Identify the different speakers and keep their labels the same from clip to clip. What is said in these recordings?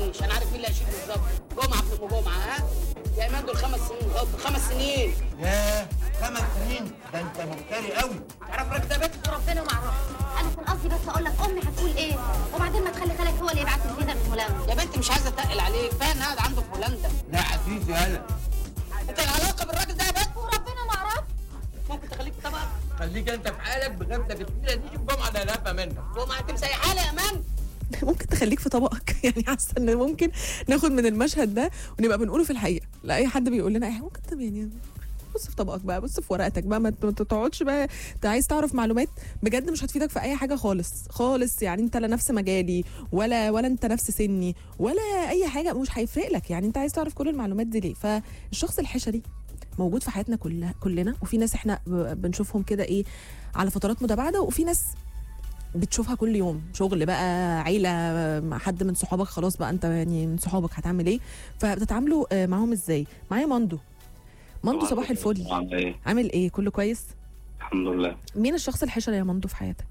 Speaker 1: تقلقيش انا عارف مين اللي هيشيل بالظبط جمعه ابن ام جمعه ها يا ايمان دول خمس سنين غلط خمس سنين
Speaker 2: ياه خمس سنين ده انت مفتري قوي
Speaker 1: تعرف الراجل ده يا بنت
Speaker 3: ربنا ما اعرفش انا كان قصدي بس اقول لك امي هتقول ايه وبعدين ما تخلي خالك هو اللي يبعت الفيزا من هولندا
Speaker 1: يا بنت مش عايزه اتقل عليك كفايه انها قاعد عنده في هولندا
Speaker 2: لا عزيزي هلا
Speaker 1: انت العلاقه بالراجل ده يا بنت
Speaker 3: وربنا ما اعرفش
Speaker 1: ممكن تخليك في طبق
Speaker 2: خليك انت في حالك بغيبتك الكبيره دي الجمعه ده لافه منك
Speaker 1: جمعه انت مسيحه لي يا ايمان
Speaker 4: ممكن تخليك في طبقك يعني حاسه ان ممكن ناخد من المشهد ده ونبقى بنقوله في الحقيقه لا اي حد بيقول لنا اي حاجه ممكن طب يعني بص في طبقك بقى بص في ورقتك بقى ما ت- ما تقعدش بقى انت عايز تعرف معلومات بجد مش هتفيدك في اي حاجه خالص خالص يعني انت لا نفس مجالي ولا ولا انت نفس سني ولا اي حاجه مش هيفرق لك يعني انت عايز تعرف كل المعلومات دي ليه فالشخص الحشري موجود في حياتنا كلها كلنا وفي ناس احنا ب- بنشوفهم كده ايه على فترات متباعده وفي ناس بتشوفها كل يوم شغل بقى عيله مع حد من صحابك خلاص بقى انت يعني من صحابك هتعمل ايه فبتتعاملوا آه، معاهم ازاي معايا مندو مندو صباح الفل
Speaker 5: عامل ايه؟
Speaker 4: عامل ايه كله كويس
Speaker 5: الحمد لله
Speaker 4: مين الشخص الحشري يا مندو في حياتك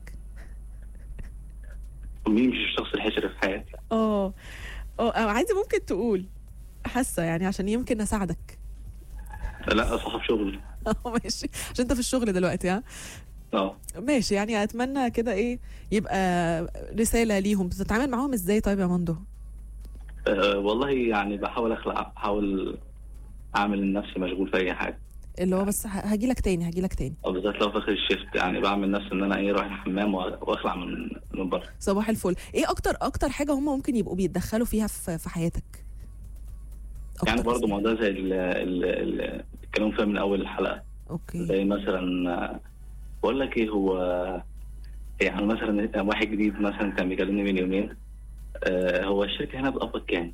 Speaker 5: مين مش الشخص الحشري في حياتي؟
Speaker 4: اه اه أو عادي ممكن تقول حاسه يعني عشان يمكن اساعدك
Speaker 5: لا صاحب شغل
Speaker 4: اه ماشي عشان انت في الشغل دلوقتي ها
Speaker 5: اه
Speaker 4: ماشي يعني اتمنى كده ايه يبقى رساله ليهم بتتعامل معاهم ازاي طيب يا مندو
Speaker 5: آه، والله يعني بحاول اخلع بحاول اعمل نفسي مشغول في اي حاجه
Speaker 4: اللي هو بس هاجي لك تاني هاجي لك تاني
Speaker 5: او بالذات لو في اخر الشيفت يعني بعمل نفسي ان انا ايه رايح الحمام وأ- واخلع من من بره
Speaker 4: صباح الفل ايه اكتر اكتر حاجه هم ممكن يبقوا بيتدخلوا فيها في في حياتك
Speaker 5: يعني
Speaker 4: أكتر
Speaker 5: برضه ما ده زي اللي اتكلموا فيها من اول الحلقه
Speaker 4: اوكي
Speaker 5: زي مثلا آه، بقول لك ايه هو يعني مثلا واحد جديد مثلا كان بيكلمني من يومين آه، هو الشركه هنا بتقبض كام؟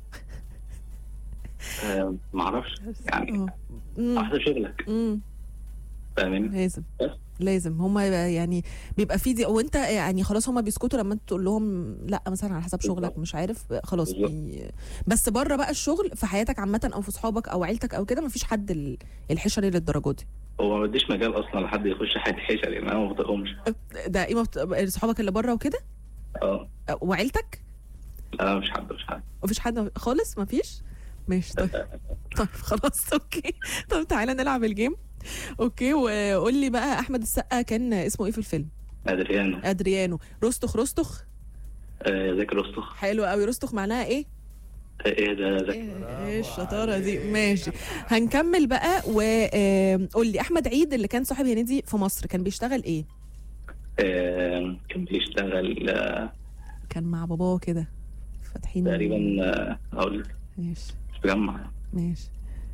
Speaker 5: آه، معرفش يعني
Speaker 4: اه أمم،
Speaker 5: على حسب شغلك
Speaker 4: أمم،
Speaker 5: فاهمني؟
Speaker 4: لازم
Speaker 5: بس.
Speaker 4: لازم هم يعني بيبقى في دي وانت يعني خلاص هم بيسكتوا لما انت تقول لهم لا مثلا على حسب شغلك
Speaker 5: بالظبط.
Speaker 4: مش عارف خلاص
Speaker 5: بالظبط.
Speaker 4: بي بس بره بقى الشغل في حياتك عامه او في صحابك او عيلتك او كده مفيش حد ال- الحشري للدرجه دي
Speaker 5: هو ما بديش مجال اصلا لحد يخش حياه حشري يعني انا ما بطيقهمش
Speaker 4: ده ايه ما بت- صحابك اللي بره وكده
Speaker 5: اه
Speaker 4: وعيلتك
Speaker 5: لا مش حد مش حد
Speaker 4: مفيش حد خالص مفيش ماشي طيب طيب خلاص اوكي طب تعالى نلعب الجيم اوكي وقول لي بقى احمد السقا كان اسمه ايه في الفيلم
Speaker 5: ادريانو
Speaker 4: ادريانو رستخ رستخ
Speaker 5: آه، ذاكر رستخ
Speaker 4: حلو قوي رستخ معناها ايه
Speaker 5: آه، ايه ده ذاكر
Speaker 4: ايه الشطاره دي ماشي هنكمل بقى وقول لي احمد عيد اللي كان صاحب هنيدي في مصر كان بيشتغل ايه
Speaker 5: آه، كان بيشتغل آه،
Speaker 4: كان مع باباه كده فاتحين
Speaker 5: تقريبا آه، اقول لك
Speaker 4: ماشي
Speaker 5: مش بجمع
Speaker 4: ماشي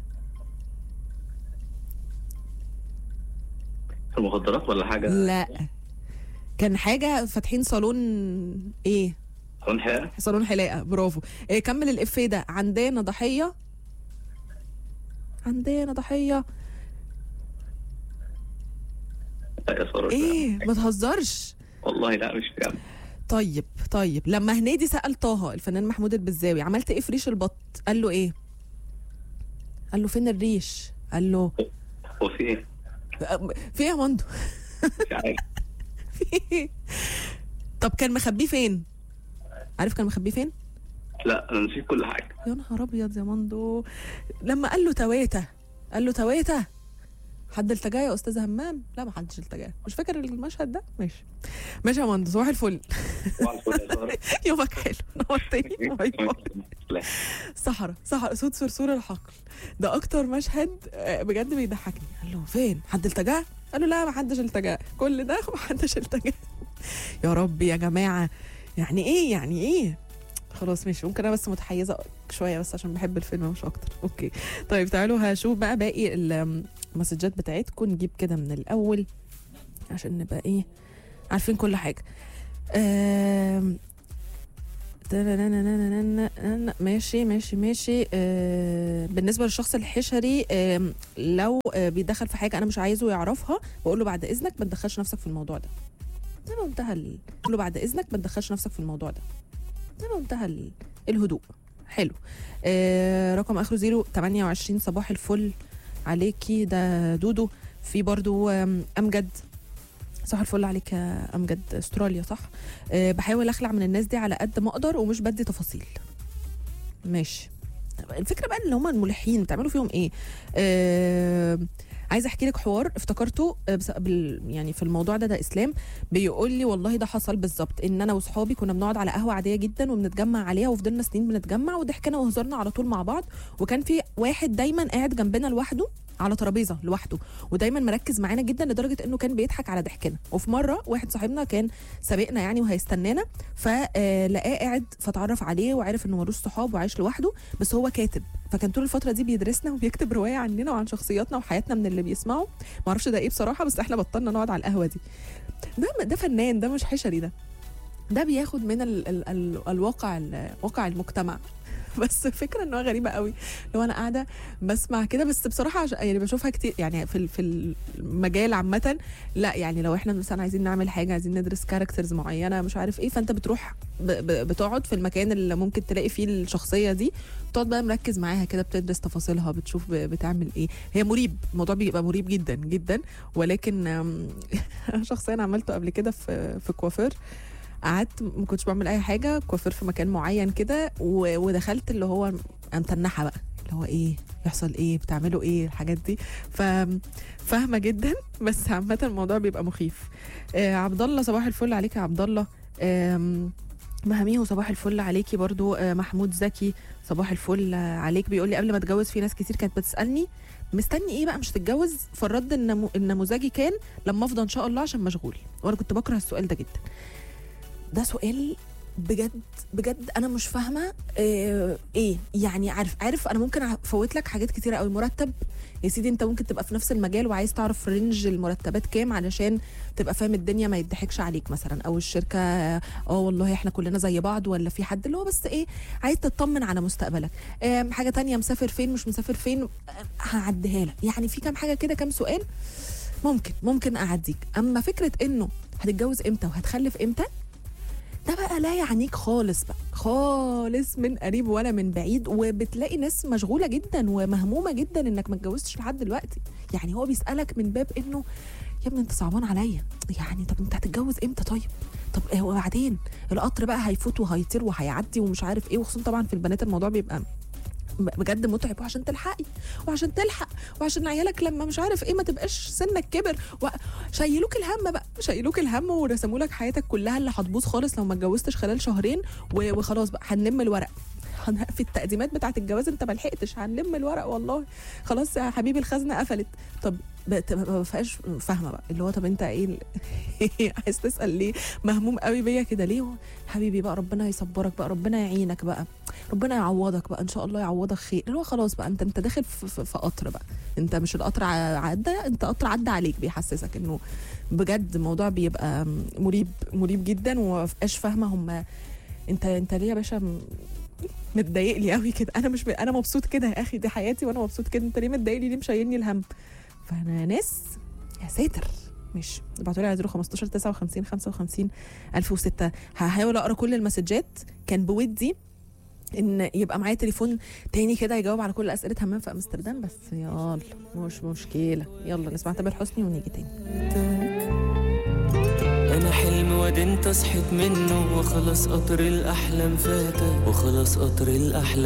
Speaker 5: في المخدرات ولا حاجه
Speaker 4: لا كان حاجه فاتحين صالون ايه
Speaker 5: صالون حياه
Speaker 4: صالون حلاقه برافو إيه كمل الافيه ده عندنا ضحيه عندنا ضحيه
Speaker 5: لا يا سارة
Speaker 4: ايه ما تهزرش
Speaker 5: والله لا مش بجمع
Speaker 4: طيب طيب لما هنيدي سأل طه الفنان محمود البزاوي عملت ايه في ريش البط قال له ايه قال له فين الريش قال له
Speaker 5: هو في ايه؟
Speaker 4: في ايه يا مندو
Speaker 5: مش عارف
Speaker 4: في ايه طب كان مخبيه فين عارف كان مخبيه فين
Speaker 5: لا انا نسيت كل حاجه
Speaker 4: يا نهار ابيض يا مندو لما قال له تويته قال له تويته حد التجاه يا استاذ همام لا ما حدش التجاه مش فاكر المشهد ده ماشي ماشي يا مندو صباح الفل
Speaker 5: طبعاً كل يا سارة.
Speaker 4: يومك حلو نورتني باي باي
Speaker 5: لا.
Speaker 4: صحراء صحراء صوت صرصور الحقل ده اكتر مشهد آه، بجد بيضحكني قال له فين حد التجاه قال له لا ما حدش التجاه كل ده ما حدش التجاه يا رب يا جماعه يعني ايه يعني ايه خلاص ماشي ممكن انا بس متحيزه شويه بس عشان بحب الفيلم مش اكتر اوكي طيب تعالوا هشوف بقى باقي ال- المسجات بتاعتكم نجيب كده من الاول عشان نبقى ايه عارفين كل حاجه آم، تننننننننن. ماشي ماشي ماشي آه بالنسبه للشخص الحشري آم، لو آه بيدخل في حاجه انا مش عايزه يعرفها بقول له بعد اذنك ما تدخلش نفسك في الموضوع ده ده بمنتهى ال- بقول له بعد اذنك ما تدخلش نفسك في الموضوع ده ده بمنتهى ال- الهدوء حلو آه رقم اخره 0 28 صباح الفل عليكي ده دودو في برضو آم، امجد صباح الفل عليك يا امجد استراليا صح أه بحاول اخلع من الناس دي على قد ما اقدر ومش بدي تفاصيل ماشي طب الفكره بقى اللي هم الملحين بتعملوا فيهم ايه آه عايزه احكي لك حوار افتكرته آه، بس- بال يعني في الموضوع ده ده اسلام بيقول لي والله ده حصل بالظبط ان انا واصحابي كنا بنقعد على قهوه عاديه جدا وبنتجمع عليها وفضلنا سنين بنتجمع وضحكنا وهزرنا على طول مع بعض وكان في واحد دايما قاعد جنبنا لوحده على ترابيزه لوحده ودايما مركز معانا جدا لدرجه انه كان بيضحك على ضحكنا وفي مره واحد صاحبنا كان سابقنا يعني وهيستنانا فلقاه قاعد فتعرف عليه وعرف انه ملوش صحاب وعايش لوحده بس هو كاتب فكان طول الفتره دي بيدرسنا وبيكتب روايه عننا وعن شخصياتنا وحياتنا من اللي بيسمعه ما اعرفش ده ايه بصراحه بس احنا بطلنا نقعد على القهوه دي ده ده فنان ده مش حشري ده ده بياخد من ال ال ال الواقع ال- واقع المجتمع بس الفكره ان هو غريبه قوي لو انا قاعده بسمع كده بس بصراحه عش- يعني بشوفها كتير يعني في ال- في المجال عامه لا يعني لو احنا مثلا عايزين نعمل حاجه عايزين ندرس كاركترز معينه مش عارف ايه فانت بتروح ب- ب- بتقعد في المكان اللي ممكن تلاقي فيه الشخصيه دي بتقعد بقى مركز معاها كده بتدرس تفاصيلها بتشوف ب- بتعمل ايه هي مريب الموضوع بيبقى مريب جدا جدا ولكن آم، شخصيا عملته قبل كده في في كوافير قعدت ما كنتش بعمل اي حاجه كوافير في مكان معين كده و- ودخلت اللي هو متنحه بقى اللي هو ايه بيحصل ايه بتعملوا ايه الحاجات دي ف فاهمه جدا بس عامه الموضوع بيبقى مخيف آه عبد الله صباح الفل عليك يا عبد الله آم، مهاميه صباح الفل عليكي برضو آه محمود زكي صباح الفل آه، عليك بيقول لي قبل ما اتجوز في ناس كتير كانت بتسالني مستني ايه بقى مش هتتجوز فالرد النمو... النموذجي كان لما افضى ان شاء الله عشان مشغول وانا كنت بكره السؤال ده جدا ده سؤال بجد بجد انا مش فاهمه آه ايه يعني عارف عارف انا ممكن افوت لك حاجات كتيره قوي مرتب يا سيدي انت ممكن تبقى في نفس المجال وعايز تعرف رينج المرتبات كام علشان تبقى فاهم الدنيا ما يضحكش عليك مثلا او الشركه اه والله احنا كلنا زي بعض ولا في حد اللي هو بس ايه عايز تطمن على مستقبلك آم، حاجه تانية مسافر فين مش مسافر فين آم، هعديها لك يعني في كام حاجه كده كام سؤال ممكن ممكن اعديك اما فكره انه هتتجوز امتى وهتخلف امتى ده بقى لا يعنيك خالص بقى خالص من قريب ولا من بعيد وبتلاقي ناس مشغوله جدا ومهمومه جدا انك ما اتجوزتش لحد دلوقتي يعني هو بيسالك من باب انه يا ابني انت صعبان عليا يعني طب انت هتتجوز امتى طيب طب إيه وبعدين القطر بقى هيفوت وهيطير وهيعدي ومش عارف ايه وخصوصا طبعا في البنات الموضوع بيبقى بجد متعب وعشان تلحقي وعشان تلحق وعشان عيالك لما مش عارف ايه ما تبقاش سنك كبر وشيلوك الهم بقى شيلوك الهم ورسموا لك حياتك كلها اللي هتبوظ خالص لو ما اتجوزتش خلال شهرين و- وخلاص بقى هنلم الورق هن- في التقديمات بتاعت الجواز انت ما لحقتش هنلم الورق والله خلاص يا حبيبي الخزنه قفلت طب بقت- ما بقاش فاهمه بقى اللي هو طب انت ايه ال- عايز تسال ليه مهموم قوي بيا كده ليه حبيبي بقى ربنا يصبرك بقى ربنا يعينك بقى ربنا يعوضك بقى ان شاء الله يعوضك خير اللي هو خلاص بقى انت انت داخل في, في, في قطر بقى انت مش القطر ع- عدى انت قطر عدى عليك بيحسسك انه بجد الموضوع بيبقى مريب مريب جدا ومبقاش فاهمه هم انت انت ليه يا باشا م- متضايق لي قوي كده انا مش ب... انا مبسوط كده يا اخي دي حياتي وانا مبسوط كده انت ليه متضايق لي ليه مشايلني الهم فانا ناس يا ساتر مش ابعتوا لي على 015 59 55 1006 هحاول اقرا كل المسجات كان بودي ان يبقى معايا تليفون تاني كده يجاوب على كل اسئله همام في امستردام بس يلا مش مشكله يلا نسمع تامر حسني ونيجي تاني
Speaker 6: انا حلم واد انت صحيت منه وخلاص قطر الاحلام فاتك وخلاص قطر الاحلام